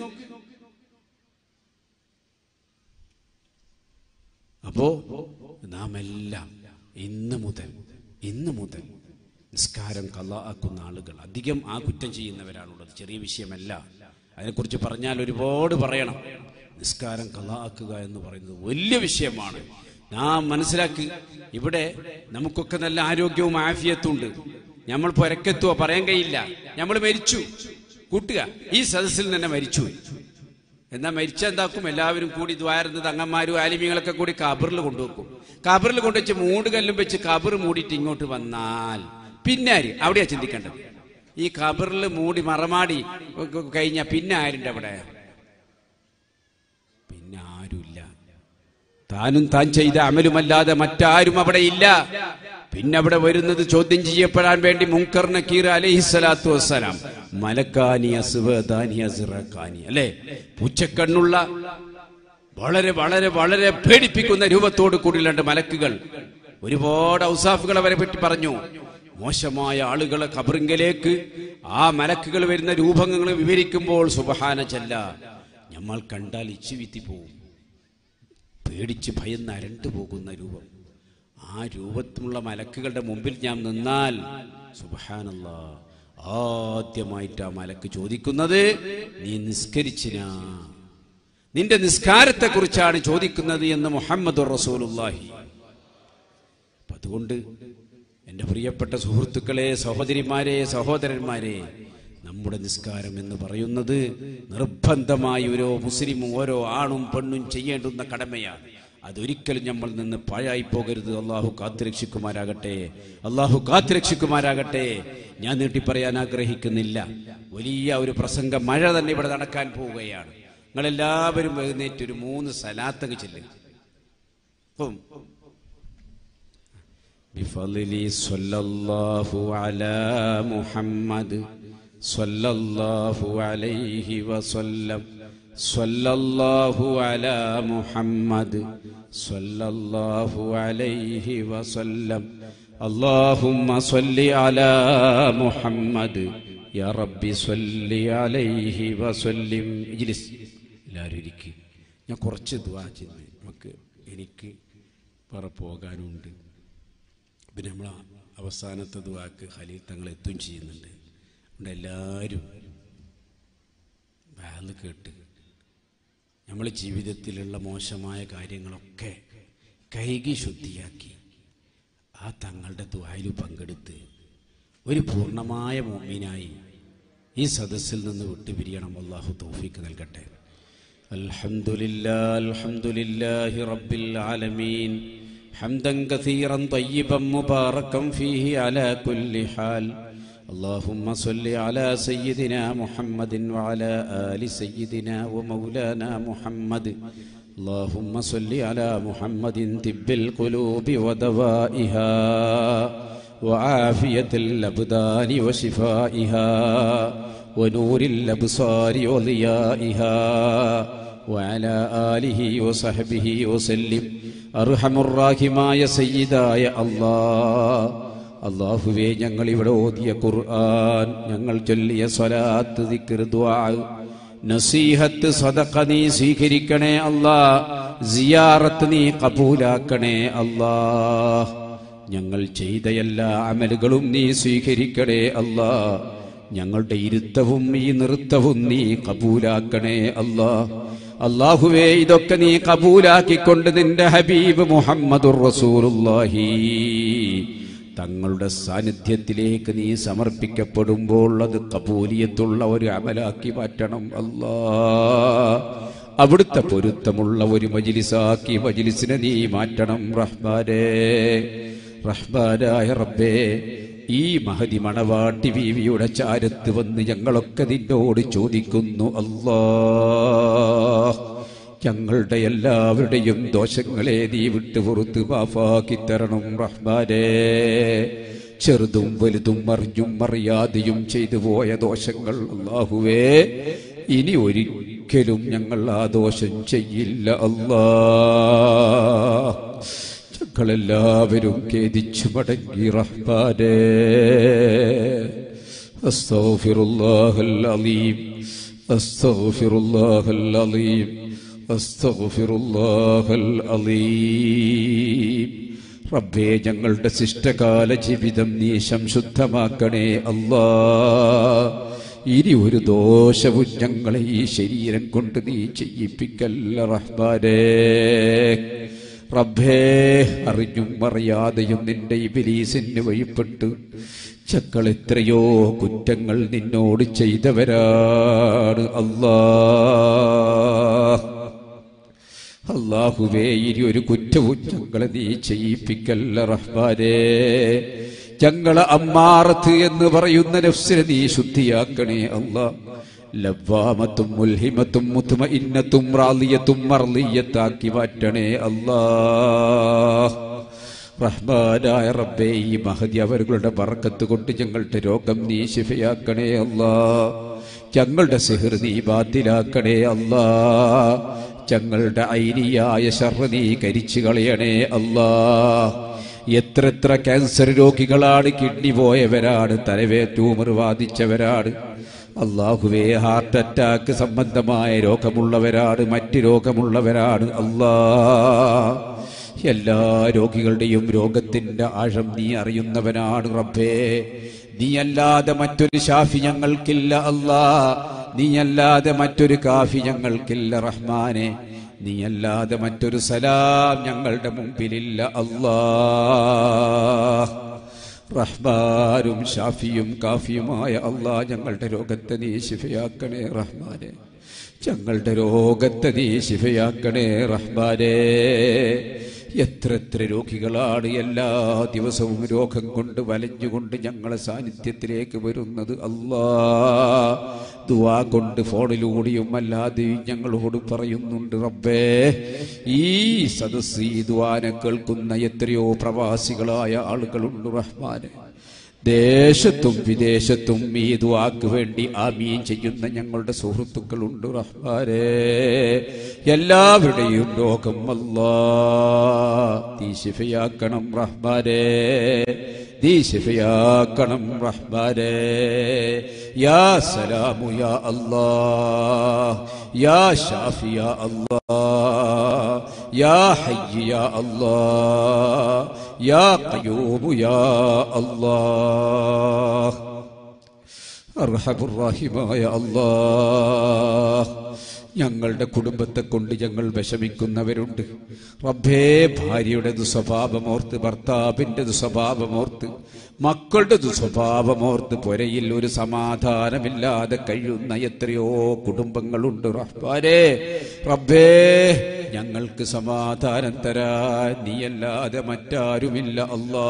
അപ്പോ നാം എല്ലാം ഇന്ന് മുതൽ ഇന്ന് മുതൽ നിസ്കാരം കല ആക്കുന്ന ആളുകൾ അധികം ആ കുറ്റം ചെയ്യുന്നവരാണുള്ളത് ചെറിയ വിഷയമല്ല അതിനെക്കുറിച്ച് പറഞ്ഞാൽ ഒരുപാട് പറയണം നിസ്കാരം കല ആക്കുക എന്ന് പറയുന്നത് വലിയ വിഷയമാണ് നാം മനസ്സിലാക്കി ഇവിടെ നമുക്കൊക്കെ നല്ല ആരോഗ്യവും ആഫിയത്തും ഉണ്ട് നമ്മൾ പൊരക്കെത്തുവോ പറയാൻ കഴിയില്ല നമ്മൾ മരിച്ചു കൂട്ടുക ഈ സദസ്സിൽ തന്നെ മരിച്ചു എന്നാ മരിച്ച എന്താക്കും എല്ലാവരും കൂടി ദ്വാരുന്നത് അങ്ങന്മാരും ആലിമ്യങ്ങളൊക്കെ കൂടി കബറിൽ കൊണ്ടുവെക്കും കബറിൽ കൊണ്ടുവച്ച് മൂട് കല്ലും വെച്ച് കബർ മൂടിയിട്ട് ഇങ്ങോട്ട് വന്നാൽ പിന്നെ ആര് അവിടെയാ ചിന്തിക്കേണ്ടത് ഈ കബറിൽ മൂടി മറമാടി കഴിഞ്ഞ പിന്നെ ആരുണ്ട് അവിടെ പിന്നെ ആരുമില്ല താനും താൻ ചെയ്ത അമലുമല്ലാതെ മറ്റാരും അവിടെ ഇല്ല പിന്നെ അവിടെ വരുന്നത് ചോദ്യം ചെയ്യപ്പെടാൻ വേണ്ടി മുങ്കർ നക്കീർ അലഹിസ്സലാത്തു വസ്സലാം മലക്കാനി അസുവദാനി അസുറക്കാനി അല്ലെ പൂച്ചക്കണ്ണുള്ള വളരെ വളരെ വളരെ പേടിപ്പിക്കുന്ന രൂപത്തോട് കൂടിയുള്ള മലക്കുകൾ ഒരുപാട് ഔസാഫുകൾ അവരെ പറ്റി പറഞ്ഞു മോശമായ ആളുകളെ കബറിങ്കലേക്ക് ആ മലക്കുകൾ വരുന്ന രൂപങ്ങൾ വിവരിക്കുമ്പോൾ സുബഹാന ചെല്ല നമ്മൾ കണ്ടാൽ ഇച്ചുവിത്തി പോവും പേടിച്ച് ഭയന്ന് അരണ്ടു പോകുന്ന രൂപം ആ രൂപത്തിലുള്ള മലക്കുകളുടെ മുമ്പിൽ ഞാൻ നിന്നാൽ സുബഹാനല്ല ആദ്യമായിട്ട് ആ മലക്ക് ചോദിക്കുന്നത് നീ നിസ്കരിച്ചിനാ നിന്റെ നിസ്കാരത്തെ കുറിച്ചാണ് ചോദിക്കുന്നത് എന്ന് മുഹമ്മദ് റസൂലുല്ലാഹി അപ്പൊ അതുകൊണ്ട് എൻ്റെ പ്രിയപ്പെട്ട സുഹൃത്തുക്കളെ സഹോദരിമാരെ സഹോദരന്മാരെ നമ്മുടെ നിസ്കാരം എന്ന് പറയുന്നത് നിർബന്ധമായി ഓരോ മുസ്ലിമും ഓരോ ആണും പെണ്ണും ചെയ്യേണ്ടുന്ന കടമയാണ് അതൊരിക്കലും നമ്മൾ നിന്ന് പാഴായി പോകരുത് അള്ളാഹു കാത്തുരക്ഷിക്കുമാരാകട്ടെ അള്ളാഹു കാത്തുരക്ഷിക്കുമാരാകട്ടെ ഞാൻ നീട്ടി പറയാൻ ആഗ്രഹിക്കുന്നില്ല വലിയ ഒരു പ്രസംഗ മഴ തന്നെ ഇവിടെ നടക്കാൻ പോവുകയാണ് നിങ്ങളെല്ലാവരും എഴുന്നേറ്റ് ഒരു മൂന്ന് സലാത്തങ്ങ് ചെല്ലുക ഇപ്പം بفضل صلى الله على محمد صلى الله عليه وسلم صلى الله على محمد صلى الله عليه وسلم اللهم صل على محمد يا رب صل عليه وسلم اجلس എല്ലാവരും ഇരിക്കും ഞാൻ കുറച്ച് ദുവാ ചെയ്യുന്നു നമുക്ക് എനിക്ക് വേറെ പോകാനുണ്ട് പിന്നെ നമ്മൾ അവസാനത്തെ ദുവാക്ക് ഖലീൽ തങ്ങൾ എത്തും ചെയ്യുന്നുണ്ട് അതുകൊണ്ട് എല്ലാവരും വാല് കേട്ട് നമ്മൾ ജീവിതത്തിലുള്ള മോശമായ കാര്യങ്ങളൊക്കെ കൈകി ശുദ്ധിയാക്കി ആ തങ്ങളുടെ ദ്വായിൽ പങ്കെടുത്ത് ഒരു പൂർണ്ണമായ മോമീനായി ഈ സദസ്സിൽ നിന്ന് വിട്ടുപിരിയണം അള്ളാഹു തൗഫീക്ക് നൽകട്ടെ അൽഹംദുലില്ലാ അൽഹംദുലില്ലാഹി റബ്ബിൽ ആലമീൻ حمدا كثيرا طيبا مباركا فيه على كل حال اللهم صل على سيدنا محمد وعلى آل سيدنا ومولانا محمد اللهم صل على محمد طب القلوب ودوائها وعافية الأبدان وشفائها ونور الأبصار وضيائها وعلى آله وصحبه وسلم അർഹമുറാഹിമായ സയ്യിദായ അല്ലാ അള്ളാഹുവേ ഞങ്ങൾ ഇവിടെ ഓതിയ ഖുർആൻ ഞങ്ങൾ ചൊല്ലിയ സ്വലാത്ത് ദിക്ർ ദുആ നസീഹത്ത് സദഖ നീ സ്വീകരിക്കണേ അല്ലാ സിയാറത്ത് നീ കബൂലാക്കണേ അല്ലാ ഞങ്ങൾ ചെയ്ത എല്ലാ അമലുകളും നീ സ്വീകരിക്കണേ അല്ലാ ഞങ്ങളുടെ ഇരുത്തവും ഈ നൃത്തവും നീ കബൂലാക്കണേ അല്ലാ അള്ളാഹുവേ ഇതൊക്കെ നീ കബൂലാക്കിക്കൊണ്ട് നിന്റെ ഹബീബ് മുഹമ്മദുർ റസൂലുള്ളാഹി തങ്ങളുടെ സാന്നിധ്യത്തിലേക്ക് നീ സമർപ്പിക്കപ്പെടുമ്പോൾ അത് കബൂലിയത്തുള്ള ഒരു അമലാക്കി മാറ്റണം അല്ലാ അവിടുത്തെ പൊരുത്തമുള്ള ഒരു മജിലിസാക്കി മജിലിസിനെ നീ മാറ്റണം റഹ്മാനേ റഹ്മാനായ റബ്ബേ ഈ മഹതി മണവാട്ടി ബീവിയുടെ ചാരത്ത് വന്ന് ഞങ്ങളൊക്കെ നിന്നോട് ചോദിക്കുന്നു അല്ലാ ഞങ്ങളുടെ എല്ലാവരുടെയും ദോഷങ്ങളെ നീ വിട്ടു പുറത്ത് മാഫാക്കി തരണം റഹ്മാനേ ചെറുതും വലുതും അറിഞ്ഞും അറിയാതെയും ചെയ്തു പോയ ദോഷങ്ങൾ അള്ളാഹുവേ ഇനി ഒരിക്കലും ഞങ്ങൾ ആ ദോഷം ചെയ്യില്ല അല്ലാ ഞങ്ങളെല്ലാവരും ഖേദിച്ചു മടങ്ങി റഹ്മാനേ അസ്തഗ്ഫിറുല്ലാഹൽ അലീം അസ്തഗ്ഫിറുല്ലാഹൽ അലീം അസ്തഗ്ഫിറുല്ലാഹൽ അലീം റബ്ബേ ഞങ്ങളുടെ ശിഷ്ടകാല ജീവിതം നീ സംശുദ്ധമാക്കണേ അല്ലാ ഇനി ഒരു ദോഷവും ഞങ്ങളെ ഈ ശരീരം കൊണ്ട് നീ ചെയ്യിപ്പിക്കല്ല റഹ്മാനേ റബ്ബേ അറിഞ്ഞും അറിയാതെയും നിന്റെ ഇബിലീസിന് വഴിപ്പെട്ട് ചക്കൾ എത്രയോ കുറ്റങ്ങൾ നിന്നോട് ചെയ്തവരാണ് അല്ലാ അള്ളാഹുവേ ഇനി ഒരു കുറ്റവും ഞങ്ങളെ നീ ചെയ്യിപ്പിക്കല്ല റഹ്മാനേ ഞങ്ങളെ അമ്മാറത്ത് എന്ന് പറയുന്ന നഫ്സിനെ നീ ശുദ്ധിയാക്കണേ അല്ലാ ലവ്വാമത്തും മുൽഹിമത്തും മുത്തുമഇന്നത്തും റാളിയത്തും മർളിയത്താക്കി മാറ്റണേ അല്ലാ റഹ്മാനായ റബ്ബേ ഈ മഹതി അവരുടെ ബർക്കത്ത് കൊണ്ട് ഞങ്ങളുടെ രോഗം നീ ശിഫയാക്കണേ അല്ലാ ഞങ്ങളുടെ സിഹിർ നീ ബാത്തിലാക്കണേ അല്ലാ ഞങ്ങളുടെ ഐനിയായ ശർറ് നീ കരിച്ചു കളയണേ അല്ലാ എത്ര എത്ര ക്യാൻസർ രോഗികളാണ് കിഡ്നി പോയവരാണ് തലവേ ട്യൂമർ ബാധിച്ചവരാണ് അള്ളാഹുവേ ഹാർട്ട് അറ്റാക്ക് സംബന്ധമായ രോഗമുള്ളവരാണ് മറ്റ് രോഗമുള്ളവരാണ് അല്ലാ എല്ലാ രോഗികളുടെയും രോഗത്തിന്റെ ആഴം നീ അറിയുന്നവനാണ് റബ്ബേ നീയല്ലാതെ മറ്റൊരു ഷാഫി ഞങ്ങൾക്കില്ല അല്ലാ നീയല്ലാതെ മറ്റൊരു കാഫി ഞങ്ങൾക്കില്ല റഹ്മാനെ നീയല്ലാതെ മറ്റൊരു സലാം ഞങ്ങളുടെ മുമ്പിലില്ല അല്ലാ റഹ്മാനും ഷാഫിയും കാഫിയുമായ അള്ളാ ഞങ്ങളുടെ രോഗത്തെ നീ ശിഫയാക്കണേ റഹ്മാനെ ഞങ്ങളുടെ രോഗത്തെ നീ ശിഫയാക്കണേ റഹ്മാനേ എത്ര എത്ര രോഗികളാണ് എല്ലാ ദിവസവും രോഗം കൊണ്ട് വലഞ്ഞുകൊണ്ട് ഞങ്ങളെ സാന്നിധ്യത്തിലേക്ക് വരുന്നത് അല്ലാ ദുവാ കൊണ്ട് ഫോണിലൂടെയും അല്ലാതെയും ഞങ്ങളോട് പറയുന്നുണ്ട് റബ്ബേ ഈ സദസ് ഈ ദുവാനെ കേൾക്കുന്ന എത്രയോ പ്രവാസികളായ ആളുകളുണ്ട് റഹ്മാനെ ദേശത്തും വിദേശത്തും ഈ ദുആക്ക് വേണ്ടി ആമീൻ ചെയ്യുന്ന ഞങ്ങളുടെ സുഹൃത്തുക്കളുണ്ട് റഹ്മാരെ എല്ലാവരുടെയും രോഗം അല്ലാ നീ ശിഫയാക്കണം റഹ്മാരെ നീ ശിഫയാക്കണം റഹ്മാരെ യാ സലാമു യാ അല്ലാ യാ ഷാഫി യാ അല്ലാ യാ ഹയ്യ് യാ അല്ലാ യാ ഖയ്യൂമു യാ അല്ലാഹ് അർഹമുറാഹിമായ അല്ലാഹ് ഞങ്ങളുടെ കുടുംബത്തെ കൊണ്ട് ഞങ്ങൾ വിഷമിക്കുന്നവരുണ്ട് റബ്ബേ ഭാര്യയുടെ ദുസ്വഭാവമോർത്ത് ഭർത്താവിന്റെ ദുസ്വഭാവമോർത്ത് മക്കളുടെ ദുസ്വഭാവമോർത്ത് പുരയിൽ ഒരു സമാധാനമില്ലാതെ കഴിയുന്ന എത്രയോ കുടുംബങ്ങളുണ്ട് റഹ്ബാരെ റബ്ബേ ഞങ്ങൾക്ക് സമാധാനം തരാൻ നീയല്ലാതെ മറ്റാരുമില്ല അല്ലാ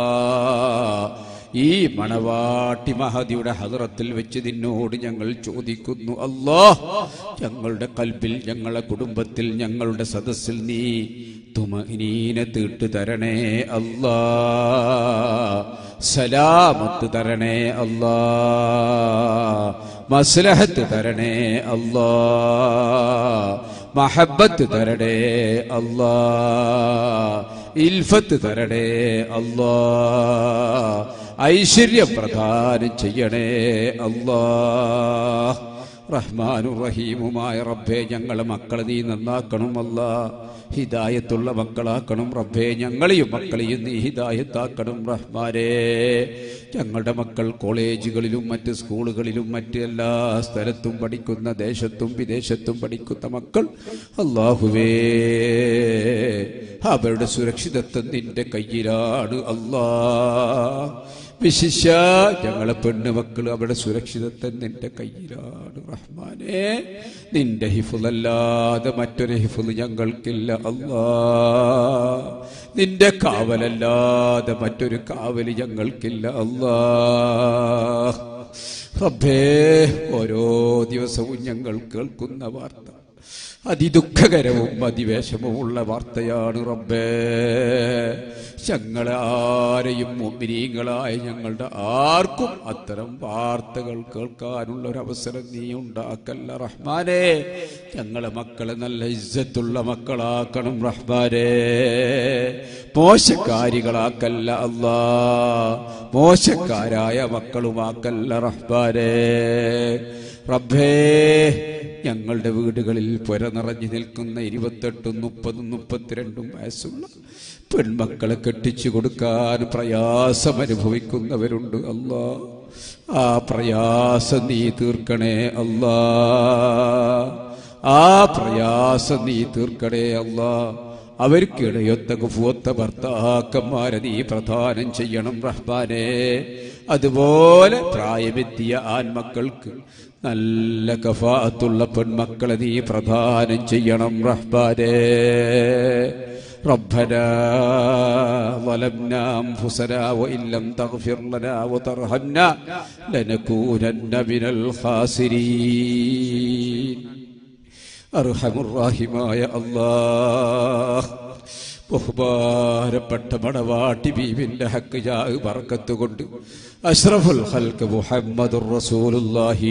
ഈ മണവാട്ടി മഹതിയുടെ ഹദറത്തിൽ വെച്ച് നിന്നോട് ഞങ്ങൾ ചോദിക്കുന്നു അല്ലാ ഞങ്ങളുടെ കൽബിൽ ഞങ്ങളെ കുടുംബത്തിൽ ഞങ്ങളുടെ സദസ്സിൽ നീ തുമനീന തീട്ട് തരണേ അല്ലാ സലാമത്ത് തരണേ അല്ലാ മസ്ലഹത്ത് തരണേ അല്ലാ മഹബത്ത് തരണേ അല്ലാ ഇൽഫത്ത് തരണേ അല്ലാ ഐശ്വര്യം പ്രദാനം ചെയ്യണേ അല്ലാ റഹ്മാനും റഹീമുമായ റബ്ബേ ഞങ്ങളെ മക്കളെ നീ നന്നാക്കണം അല്ല ഹിദായത്തുള്ള മക്കളാക്കണം റബ്ബേ ഞങ്ങളെയും മക്കളെയും നീ ഹിദായത്താക്കണം റഹ്മാനേ ഞങ്ങളുടെ മക്കൾ കോളേജുകളിലും മറ്റ് സ്കൂളുകളിലും മറ്റ് എല്ലാ സ്ഥലത്തും പഠിക്കുന്ന ദേശത്തും വിദേശത്തും പഠിക്കുന്ന മക്കൾ അള്ളാഹുവേ അവരുടെ സുരക്ഷിതത്വം നിന്റെ കയ്യിലാണ് അല്ലാ വിശിഷ്യ ഞങ്ങളെ പെണ്ണുമക്കൾ അവരുടെ സുരക്ഷിതത്വം നിന്റെ കയ്യിലാണ് റഹ്മാനെ നിന്റെ ഹിഫുലല്ലാതെ മറ്റൊരു ഹിഫുൽ ഞങ്ങൾക്കില്ല അല്ലാ നിന്റെ കാവലല്ലാതെ മറ്റൊരു കാവല് ഞങ്ങൾക്കില്ല അല്ലാ റബ്ബേ ഓരോ ദിവസവും ഞങ്ങൾ കേൾക്കുന്ന വാർത്ത അതിദുഃഖകരവും അതിവേശമുള്ള വാർത്തയാണ് റബ്ബേ ഞങ്ങളെ ആരെയും മുമ്പിനീങ്ങളായ ഞങ്ങളുടെ ആർക്കും അത്തരം വാർത്തകൾ കേൾക്കാനുള്ള ഒരു അവസരം നീ ഉണ്ടാക്കല്ല റഹ്മാനെ ഞങ്ങളെ മക്കളെ നല്ല ഇജ്ജത്തുള്ള മക്കളാക്കണം റഹ്മാനെ മോശക്കാരികളാക്കല്ല അല്ലാ മോശക്കാരായ മക്കളുമാക്കല്ല റഹ്മാനെ റബ്ബേ ഞങ്ങളുടെ വീടുകളിൽ പുര നിറഞ്ഞു നിൽക്കുന്ന ഇരുപത്തെട്ടും മുപ്പതും മുപ്പത്തിരണ്ടും വയസ്സുള്ള പെൺമക്കളെ കെട്ടിച്ചു കൊടുക്കാൻ പ്രയാസം അനുഭവിക്കുന്നവരുണ്ട് അല്ലാ ആ പ്രയാസം നീ തീർക്കണേ അല്ലാ ആ പ്രയാസം നീ തീർക്കണേ അല്ലാ അവർക്ക് ഇടയൊത്ത കുഫുവത്ത ഭർത്താക്കന്മാരെ നീ പ്രദാനം ചെയ്യണം റഹ്മാനെ അതുപോലെ പ്രായമെത്തിയ ആൺമക്കൾക്ക് നല്ല കഫാത്തുള്ള പെൺമക്കളെ നീ പ്രദാനം ചെയ്യണം റഹ്മാനെ ربنا ظلمنا أنفسنا وإن لم تغفر لنا وترحمنا لنكونن من الخاسرين അർഹമുറാഹിമായ അല്ലാഹ് ബഹുമാനപ്പെട്ട മണവാട്ടി ബീവിന്റെ ഹക്ക് ജാഹ് ബർക്കത്ത് കൊണ്ട് അഷ്റഫുൽ ഹൽക്ക് മുഹമ്മദുർ റസൂലുള്ളാഹി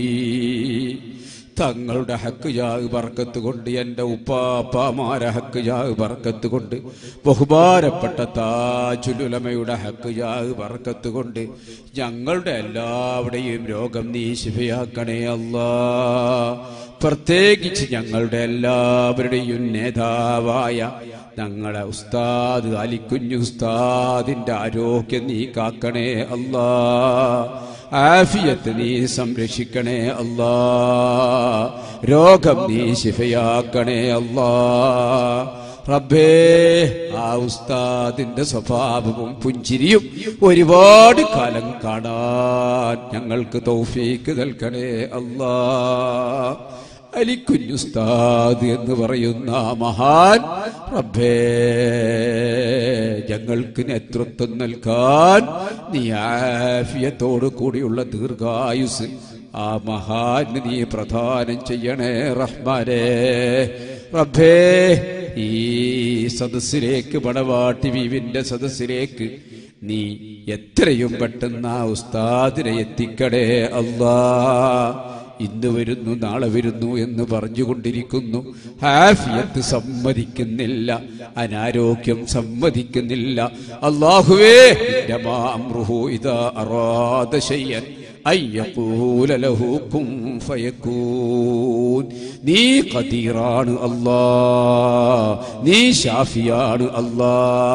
തങ്ങളുടെ ഹക്ക് ജാഹ് ബർക്കത്ത് കൊണ്ട് എൻ്റെ ഉപ്പാപ്പാമാരെ ഹക്ക് ജാഹ് ബർക്കത്ത് കൊണ്ട് ബഹുമാനപ്പെട്ട താജുലുലമയുടെ ഹക്ക് ജാഹ് ബർക്കത്ത് കൊണ്ട് ഞങ്ങളുടെ എല്ലാവരുടെയും രോഗം നീ ശിഫയാക്കണേ അല്ലാ പ്രത്യേകിച്ച് ഞങ്ങളുടെ എല്ലാവരുടെയും നേതാവായ ഞങ്ങളെ ഉസ്താദ് അലിക്കുഞ്ഞു ഉസ്താദിന്റെ ആരോഗ്യം നീ കാക്കണേ അല്ലാ ആഫിയത്ത് നീ സംരക്ഷിക്കണേ അല്ലാ രോഗം നീ ശിഫയാക്കണേ അല്ലാ റബ്ബേ ആ ഉസ്താദിന്റെ സ്വഭാവവും പുഞ്ചിരിയും ഒരുപാട് കാലം കാണാൻ ഞങ്ങൾക്ക് തൗഫീക്ക് നൽകണേ അല്ലാ അലിക്കുഞ്ഞുസ്താദ് എന്ന് പറയുന്ന ആ മഹാൻ റബ്ബേ ഞങ്ങൾക്ക് നേതൃത്വം നൽകാൻ നീ ആഫിയത്തോടു കൂടിയുള്ള ദീർഘായുസ് ആ മഹാന് നീ പ്രദാനം ചെയ്യണേ റഹ്മാനെ റബ്ബേ ഈ സദസ്സിലേക്ക് പടവാട്ടി വീവിന്റെ സദസ്സിലേക്ക് നീ എത്രയും പെട്ടെന്ന് ആ ഉസ്താദിനെ എത്തിക്കടേ അല്ലാ ഇന്ന് വരുന്നു നാളെ വരുന്നു എന്ന് പറഞ്ഞുകൊണ്ടിരിക്കുന്നു ഹാഫിയത്ത് സമ്മതിക്കുന്നില്ല അനാരോഗ്യം സമ്മതിക്കുന്നില്ല അള്ളാഹുവേ ഇന്നമാ അംറുഹു ഇദാ അറാദ ശൈഅൻ അൻ യഖൂല ലഹു കുൻ ഫയകൂൻ നീ ഖദീറാണ് അല്ലാ നീ ഷാഫിയാണ് അല്ലാ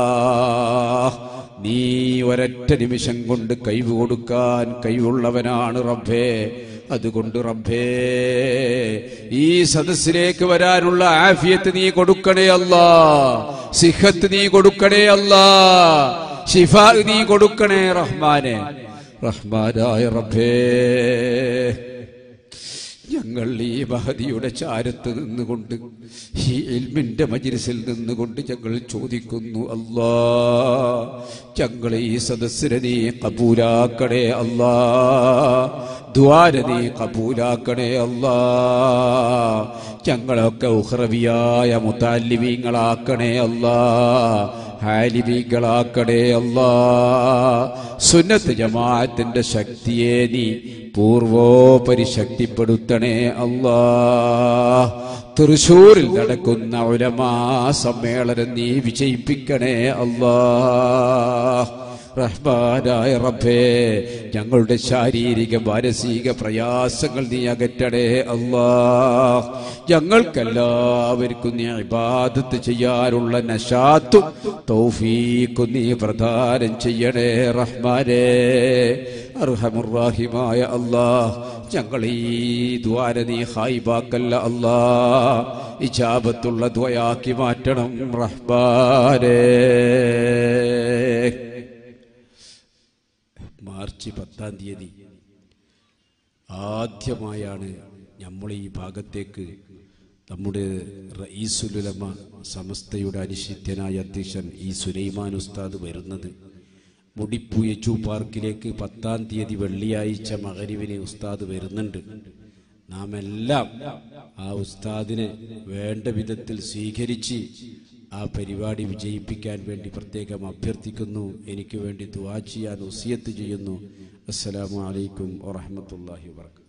നീ ഒരൊറ്റ നിമിഷം കൊണ്ട് കഴിവ് കൊടുക്കാൻ കഴിവുള്ളവനാണ് റബ്ബേ അതുകൊണ്ട് റബ്ബേ ഈ സദസ്സിലേക്ക് വരാനുള്ള ആഫിയത്ത് നീ കൊടുക്കണേ അല്ല സിഹത്ത് നീ കൊടുക്കണേ അല്ല ഷിഫ നീ കൊടുക്കണേ റഹ്മാനെ റഹ്മാനായ റബ്ബേ ഞങ്ങൾ ഈ മഹതിയുടെ ചാരത്ത് നിന്നുകൊണ്ട് ഈ ഇൽമിന്റെ മജിരിസിൽ നിന്നുകൊണ്ട് ഞങ്ങൾ ചോദിക്കുന്നു അല്ലാ ഞങ്ങളെ ഈ സദസ്സിനെ നീ കബൂലാക്കണേ അല്ലാ ദ്വാര നീ കബൂലാക്കണേ അല്ലാ ഞങ്ങളൊക്കെ ഉഹ്റവിയായ മുത്താലിമീങ്ങളാക്കണേ അല്ലാ ഹാലിമീങ്ങളാക്കണേ അല്ലാ സുന്നത്ത് ജമാഅത്തിന്റെ ശക്തിയെ നീ പൂർവോപരി ശക്തിപ്പെടുത്തണേ അല്ലാ തൃശൂരിൽ നടക്കുന്ന ഉലമാ സമ്മേളനം നീ വിജയിപ്പിക്കണേ അല്ലാ റഹ്മാനായ റബ്ബേ ഞങ്ങളുടെ ശാരീരിക മാനസിക പ്രയാസങ്ങൾ നീ അകറ്റണേ അല്ലാ ഞങ്ങൾക്കെല്ലാവർക്കും നീ ഇബാദത്ത് ചെയ്യാനുള്ള നശാത്തും തൗഫീഖും നീ പ്രദാനം ചെയ്യണേ റഹ്മാനേ അർഹമുറാഹിമായ അല്ലാ ഞങ്ങൾ ഈ ദ്വാര നീ ഹായിബാക്കല്ല അല്ലാ ഇജാബത്തുള്ള ദ്വയാക്കി മാറ്റണം റഹ്മാനേ മാർച്ച് പത്താം തീയതി ആദ്യമായാണ് നമ്മൾ ഈ ഭാഗത്തേക്ക് നമ്മുടെ റഈസുലുലമ സമസ്തയുടെ അനിഷിത്യനായ അധ്യക്ഷൻ ഈ സുലൈമാൻ ഉസ്താദ് വരുന്നത് മുടിപ്പു യച്ചു പാർക്കിലേക്ക് പത്താം തീയതി വെള്ളിയാഴ്ച മകരിവിന് ഉസ്താദ് വരുന്നുണ്ട് നാം എല്ലാം ആ ഉസ്താദിനെ വേണ്ട വിധത്തിൽ സ്വീകരിച്ച് ആ പരിപാടി വിജയിപ്പിക്കാൻ വേണ്ടി പ്രത്യേകം അഭ്യർത്ഥിക്കുന്നു എനിക്ക് വേണ്ടി ദുവാ ചെയ്യാൻ ഉസിയത്ത് ചെയ്യുന്നു അസ്സലാമു അലൈക്കും വറഹ്മത്തുള്ളാഹി വബറകാതുഹു